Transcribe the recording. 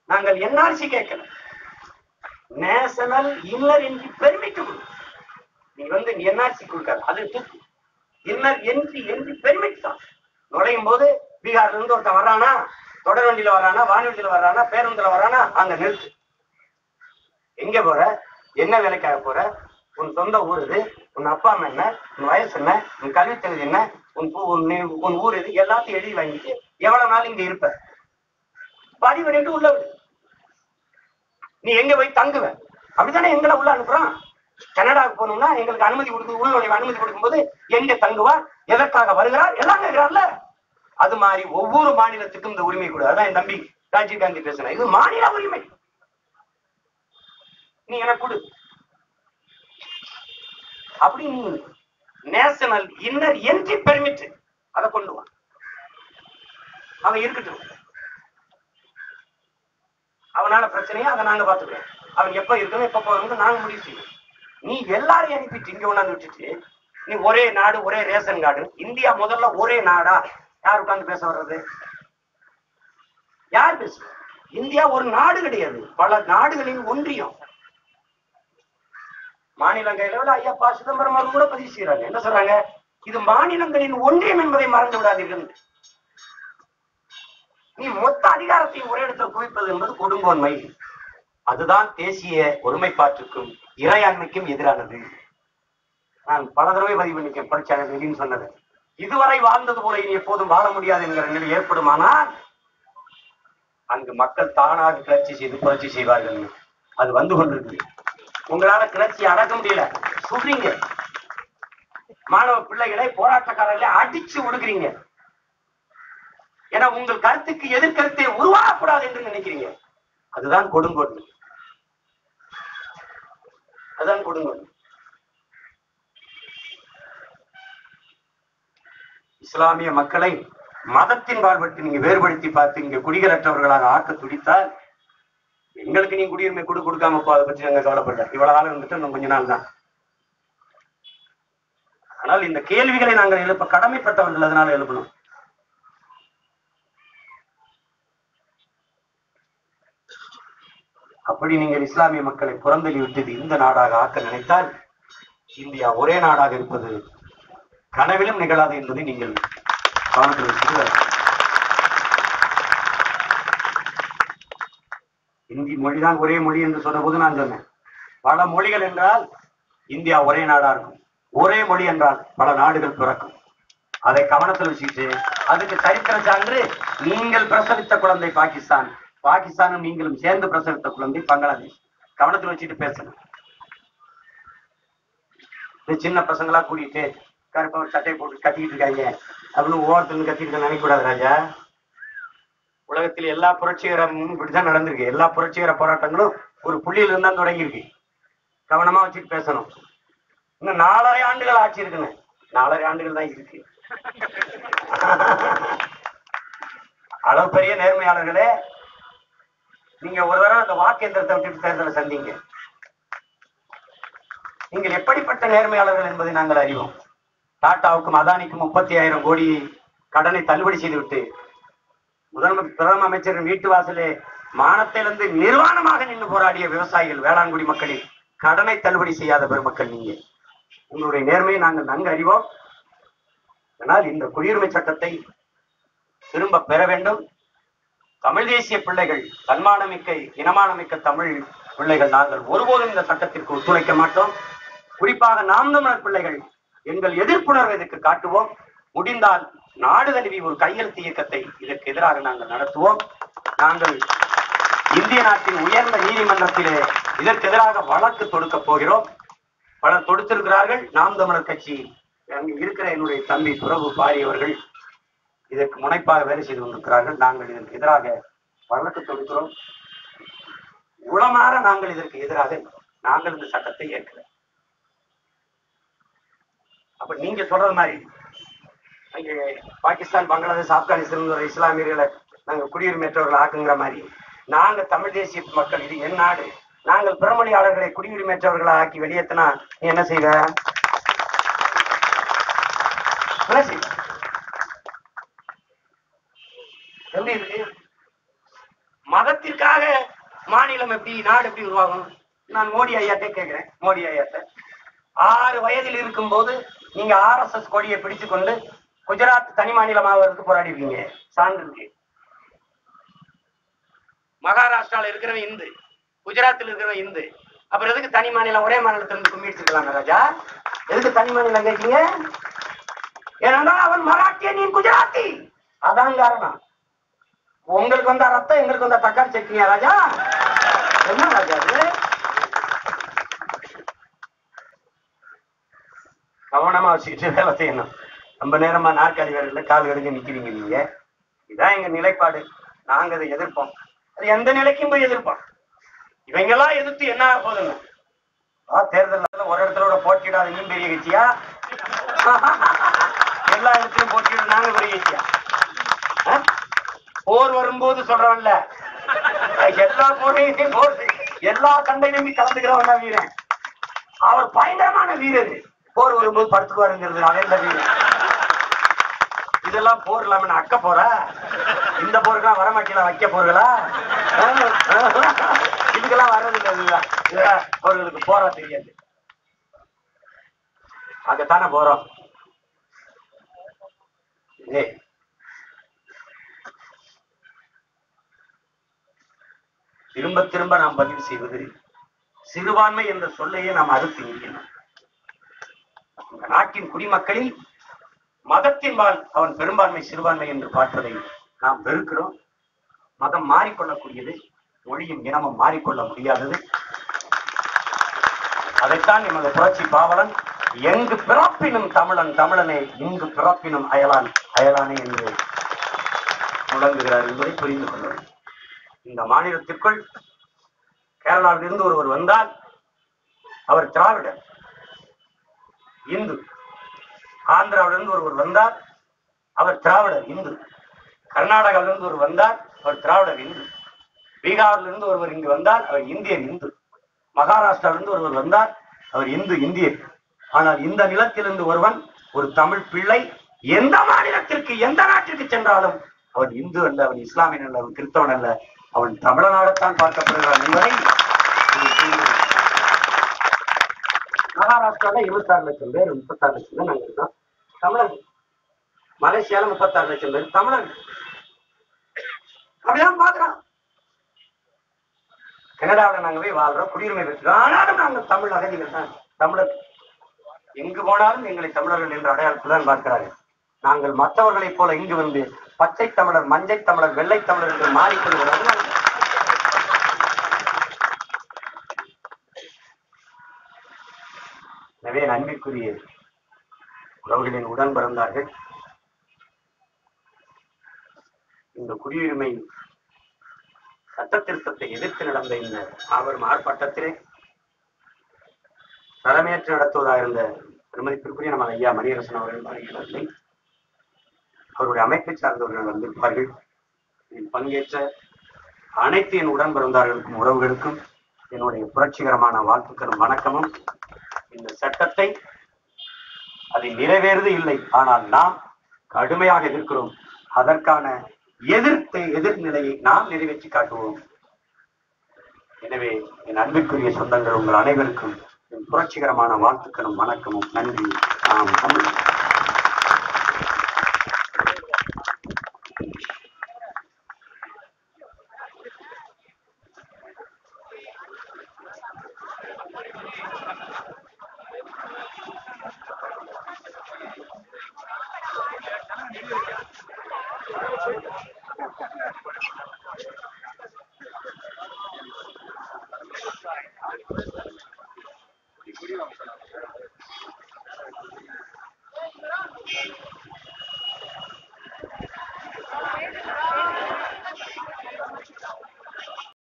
நாங்கள் என்ஆர்சி கேட்கல national inner entry permit கொடு நீ வந்து என்ஆர்சி கொடுக்காது அது தூக்கு இன்னர் என்ட்ரி என்ட்ரி பெர்மிட் தான் நுழையும் போது பீகார்ல இருந்து ஒருத்தன் வர்றானா தொடர் வண்டியில வர்றானா வானூர்தியில வர்றானா பேருந்துல வர்றானா அங்க நிறுத்து எங்க போற என்ன வேலைக்காக போற உன் சொந்த ஊர் இது உன் அப்பா அம்மா என்ன உன் வயசு என்ன உன் கல்வி தகுதி என்ன உன் பூ- உன் நீ- உன் ஊர் இது எல்லாத்தையும் எழுதி வாங்கிட்டு எவ்வளவு நாள் இங்க இருப்ப பதிவு பண்ணிட்டு உள்ள விடு நீ எங்க போய் தங்குவ அப்படித்தானே எங்களை உள்ள அனுப்புறான் கனடாவுக்கு போகணும்னா எங்களுக்கு அனுமதி கொடுத்து உள்நுழைவு அனுமதி கொடுக்கும்போது எங்க தங்குவார் எதற்காக வருகிறார் எல்லாம் கேட்கிறார்ல அது மாதிரி ஒவ்வொரு மாநிலத்துக்கும் இந்த உரிமை கொடு அதான் என் தம்பி ராஜீவ் காந்தி பேசுறேன் இது மாநில உரிமை நீ எனக்கு கொடு அப்படி நீ நேஷனல் இன்னர் என்ட்ரி பெர்மிட் அதை கொண்டு வா அவன் இருக்கட்டும் அவனால பிரச்சனையா அதை நாங்க பாத்துக்கிறோம் அவன் எப்ப இருக்கணும் எப்ப போகணும் நாங்க முடிவு செய்வோம் நீ எல்லாரையும் அனுப்பிட்டு இங்க கொண்டாந்து விட்டுட்டு நீ ஒரே நாடு ஒரே ரேஷன் கார்டு இந்தியா முதல்ல ஒரே நாடா யார் உட்கார்ந்து பேச வர்றது யார் பேச இந்தியா ஒரு நாடு கிடையாது பல நாடுகளின் ஒன்றியம் மாநிலங்களில் ஐயா பா சிதம்பரம் அவர்கள் கூட பதிவு செய்யறாங்க என்ன சொல்றாங்க இது மாநிலங்களின் ஒன்றியம் என்பதை மறந்து விடாதீர்கள் நீ மொத்த அதிகாரத்தையும் ஒரே இடத்துல குவிப்பது என்பது கொடுங்கோன்மை அதுதான் தேசிய ஒருமைப்பாட்டுக்கும் இறையாண்மைக்கும் எதிரானது நான் பல தடவை பதிவு பண்ணிக்கேன் படிச்சாங்க வெளின்னு சொன்னது இதுவரை வாழ்ந்தது போல இனி எப்போதும் வாழ முடியாது என்கிற நிலை ஏற்படுமானால் அங்கு மக்கள் தானாக கிளர்ச்சி செய்து புரட்சி செய்வார்கள் அது வந்து கொண்டிருக்கு உங்களால கிளர்ச்சி அடக்க முடியல சுடுறீங்க மாணவ பிள்ளைகளை போராட்டக்காரர்களை அடிச்சு ஒடுக்குறீங்க ஏன்னா உங்கள் கருத்துக்கு எதிர்கருத்தை உருவாகக்கூடாது என்று நினைக்கிறீங்க அதுதான் கொடுங்கோன்மை அதுதான் கொடுங்கோன்மை இஸ்லாமிய மக்களை மதத்தின் வாழ்வெட்டு நீங்க வேறுபடுத்தி பார்த்து இங்க குடிகளற்றவர்களாக ஆக்க துடித்தால் எங்களுக்கு நீ குடியுரிமை கொடு கொடுக்காம போ அதை பற்றி நாங்க கவலைப்படல இவ்வளவு காலம் இருந்துட்டு இன்னும் கொஞ்ச நாள் தான் ஆனால் இந்த கேள்விகளை நாங்கள் எழுப்ப கடமைப்பட்டவர்கள் அதனால எழுப்பணும் அப்படி நீங்கள் இஸ்லாமிய மக்களை புறந்தள்ளி விட்டது இந்த நாடாக ஆக்க நினைத்தால் இந்தியா ஒரே நாடாக இருப்பது கனவிலும் நிகழாது என்பதை நீங்கள் கவனத்தில் வைத்துக் இந்தி மொழிதான் ஒரே மொழி என்று சொன்னபோது நான் சொன்னேன் பல மொழிகள் என்றால் இந்தியா ஒரே நாடா இருக்கும் ஒரே மொழி என்றால் பல நாடுகள் பிறக்கும் அதை கவனத்தில் வச்சுக்கிட்டு அதுக்கு சரித்திர சான்று நீங்கள் பிரசவித்த குழந்தை பாகிஸ்தான் பாகிஸ்தானும் நீங்களும் சேர்ந்து பிரசவித்த குழந்தை பங்களாதேஷ் கவனத்தில் வச்சுட்டு பேசணும் இந்த சின்ன பசங்களா கூட்டிட்டு கருப்பா ஒரு சட்டை போட்டு கத்திக்கிட்டு இருக்காங்க அப்படின்னு ஓரத்துல கத்திட்டு நினைக்கக்கூடாது ராஜா உலகத்தில் எல்லா புரட்சிகரமும் இப்படிதான் நடந்திருக்கு எல்லா புரட்சிகர போராட்டங்களும் ஒரு புள்ளியில இருந்தா தொடங்கியிருக்கு கவனமா வச்சுட்டு பேசணும் இன்னும் நாலரை ஆண்டுகள் ஆட்சி இருக்குன்னு நாலரை ஆண்டுகள் தான் இருக்கு அளவு பெரிய நேர்மையாளர்களே நீங்க ஒரு தடவை அந்த வாக்கேந்திரத்தை விட்டுட்டு தேர்தலை சந்திங்க நீங்கள் எப்படிப்பட்ட நேர்மையாளர்கள் என்பதை நாங்கள் அறிவோம் டாட்டாவுக்கும் அதானிக்கும் முப்பத்தி ஆயிரம் கோடி கடனை தள்ளுபடி செய்துவிட்டு முதலமைச்சர் பிரதம அமைச்சரின் வீட்டு வாசலே மானத்திலிருந்து நிர்வாணமாக நின்று போராடிய விவசாயிகள் வேளாண்குடி மக்களின் கடனை தள்ளுபடி செய்யாத பெருமக்கள் நீங்க உங்களுடைய நேர்மையை நாங்கள் நன்கு அறிவோம் ஆனால் இந்த குடியுரிமை சட்டத்தை திரும்ப பெற வேண்டும் தமிழ் தேசிய பிள்ளைகள் தன்மானமிக்க இனமானமிக்க தமிழ் பிள்ளைகள் நாங்கள் ஒருபோதும் இந்த சட்டத்திற்கு ஒத்துழைக்க மாட்டோம் குறிப்பாக நாம் தமிழர் பிள்ளைகள் எங்கள் எதிர்ப்புணர்வை இதற்கு காட்டுவோம் முடிந்தால் நாடு தழுவி ஒரு கையெழுத்து இயக்கத்தை இதற்கு எதிராக நாங்கள் நடத்துவோம் நாங்கள் இந்திய நாட்டின் உயர்ந்த நீதிமன்றத்திலே இதற்கு எதிராக வழக்கு தொடுக்க போகிறோம் பலர் தொடுத்திருக்கிறார்கள் நாம் தமிழர் கட்சி அங்கு இருக்கிற என்னுடைய தம்பி துறவு பாரி அவர்கள் இதற்கு முனைப்பாக வேலை செய்து கொண்டிருக்கிறார்கள் நாங்கள் இதற்கு எதிராக வழக்கு தொடுக்கிறோம் உளமாற நாங்கள் இதற்கு எதிராக நாங்கள் இந்த சட்டத்தை ஏற்கிறோம் அப்ப நீங்க சொல்றது மாதிரி அங்கே பாகிஸ்தான் பங்களாதேஷ் ஆப்கானிஸ்தான் ஒரு இஸ்லாமியர்களை நாங்க குடியுரிமையற்றவர்களை ஆக்குங்கிற மாதிரி நாங்க தமிழ் தேசிய மக்கள் இது என் நாடு நாங்கள் பிறமொழியாளர்களை குடியுரிமையற்றவர்களை ஆக்கி வெளியேத்தினா நீ என்ன செய்வ என்ன செய்வ எப்படி இருக்கு மதத்திற்காக மாநிலம் எப்படி நாடு எப்படி உருவாகும் நான் மோடி ஐயாட்டே கேட்கிறேன் மோடி ஐயாட்ட ஆறு வயதில் இருக்கும்போது நீங்க ஆர்எஸ்எஸ் கொடியை பிடித்துக் கொண்டு குஜராத் தனி மாநிலமாவதற்கு போராடி இருக்கீங்க சான்று இருக்கு மகாராஷ்டிரால இருக்கிறவன் இந்து குஜராத்தில் இருக்கிறவன் இந்து அப்புறம் எதுக்கு தனி மாநிலம் ஒரே மாநிலத்துல இருந்து கும்பிட்டு இருக்கலாங்க ராஜா எதுக்கு தனி மாநிலம் கேட்கீங்க ஏனென்றால் அவன் மராட்டிய நீ குஜராத்தி அதான் காரணம் உங்களுக்கு வந்த ரத்தம் எங்களுக்கு வந்த தக்காளி சட்னியா ராஜா என்ன ராஜா இது கவனமா வச்சுக்கிட்டு வேலை செய்யணும் ரொம்ப நேரமா நாற்காலி வேலையில கால் கடுக்க நிக்கிறீங்க நீங்க இதான் எங்க நிலைப்பாடு நாங்க அதை எதிர்ப்போம் அது எந்த நிலைக்கும் போய் எதிர்ப்போம் இவங்க எல்லாம் எதிர்த்து என்ன ஆக போதுங்க ஆ, தேர்தல்ல ஒரு இடத்துல போட்டியிடாத நீ பெரிய கட்சியா எல்லா இடத்துலயும் போட்டியிட நாங்க பெரிய கட்சியா ஆ? போர் வரும்போது சொல்றவன்ல எல்லா போரையும் போர் எல்லா சண்டையிலுமே கலந்துக்கிறவன் தான் வீரன் அவர் பயங்கரமான வீரர் போர் வரும்போது படுத்துக்குவாருங்கிறது அவன் எந்த வீரன் இதெல்லாம் போர் இல்லாம நான் அக்க போற இந்த போருக்கெல்லாம் வரமாட்டீங்களா வைக்க போர்களா இதுக்கெல்லாம் வர்றதில்லை இதுதான் இதெல்லாம் அவர்களுக்கு போரா தெரியாது அங்கத்தானே போறோம் ஏய் திரும்ப திரும்ப நாம் பதிவு செய்வது சிறுபான்மை என்ற சொல்லையே நாம் அறுத்து நிற்கணும் இந்த நாட்டின் குடிமக்களில் மதத்தின்பால் அவன் பெரும்பான்மை சிறுபான்மை என்று பார்ப்பதை நாம் வெறுக்கிறோம் மதம் மாறிக்கொள்ளக்கூடியது மொழியும் இனமும் மாறிக்கொள்ள முடியாதது அதைத்தான் எமது புரட்சி பாவலன் எங்கு பிறப்பினும் தமிழன் தமிழனே இங்கு பிறப்பினும் அயலான் அயலானே என்று முழங்குகிறார் என்பதை புரிந்து கொள்ள வேண்டும். இந்த மாநிலத்திற்குள் கேரளாவில் இருந்து ஒருவர் வந்தால் அவர் திராவிடர் இந்து ஆந்திராவிலிருந்து ஒருவர் வந்தார் அவர் திராவிடர் இந்து கர்நாடகாவிலிருந்து ஒருவர் வந்தார் அவர் திராவிடர் இந்து பீகாரிலிருந்து ஒருவர் இங்கு வந்தால் அவர் இந்தியர் இந்து மகாராஷ்டிராவிலிருந்து ஒருவர் வந்தார் அவர் இந்து இந்தியர் ஆனால் இந்த நிலத்திலிருந்து ஒருவன் ஒரு தமிழ் பிள்ளை எந்த மாநிலத்திற்கு எந்த நாட்டிற்கு சென்றாலும் அவன் இந்து அல்ல அவன் இஸ்லாமியன் அல்ல அவன் கிறிஸ்தவன் அல்ல அவன் தமிழனாகத்தான் பார்க்கப்படுகிறான் என்பதை நீங்கள் புரிந்து கொள்ள வேண்டும். மகாராஷ்டிரால இருபத்தாறு லட்சம் பேர் முப்பத்தாறு லட்சம் பேர் நாங்க இருக்கோம் தமிழர்கள் மலேசியால முப்பத்தாறு லட்சம் பேர் தமிழர்கள் அப்படிதான் பாக்குறோம் கனடாவில் நாங்க போய் வாழ்றோம் குடியுரிமை பெற்றுறோம் ஆனாலும் நாங்கள் தமிழ் அகதிகள் தான் தமிழர் எங்கு போனாலும் எங்களை தமிழர்கள் என்ற அடையாளத்தில் தான் பார்க்கிறார்கள் நாங்கள் மற்றவர்களைப் போல இங்கு வந்து பச்சை தமிழர் மஞ்சை தமிழர் வெள்ளை தமிழர் என்று மாறிக்கொள்கிறார்கள் எனவே என் அன்பிற்குரிய உறவுகளின் உடன் பிறந்தார்கள் இந்த குடியுரிமை சட்ட திருத்தத்தை எதிர்த்து நடந்த இந்த மாபெரும் ஆர்ப்பாட்டத்திலே தலைமையேற்று நடத்துவதாக இருந்த பெருமதிப்பிற்குரிய நம்ம ஐயா மணியரசன் அவர்கள் வருகிறார்கள் அவருடைய அமைப்பை சார்ந்தவர்கள் வந்திருப்பார்கள் இதில் பங்கேற்ற அனைத்து என் உடன் பிறந்தார்களுக்கும் உறவுகளுக்கும் என்னுடைய புரட்சிகரமான வாழ்த்துக்களும் வணக்கமும் இந்த சட்டத்தை அது நிறைவேறுது இல்லை ஆனால் நாம் கடுமையாக எதிர்க்கிறோம் அதற்கான எதிர்த்து எதிர்நிலையை நாம் நிறைவேற்றி காட்டுவோம் எனவே என் அன்பிற்குரிய சொந்தங்கள் உங்கள் அனைவருக்கும் என் புரட்சிகரமான வாழ்த்துக்களும் வணக்கமும் நன்றி நாம் தமிழ் Thank you.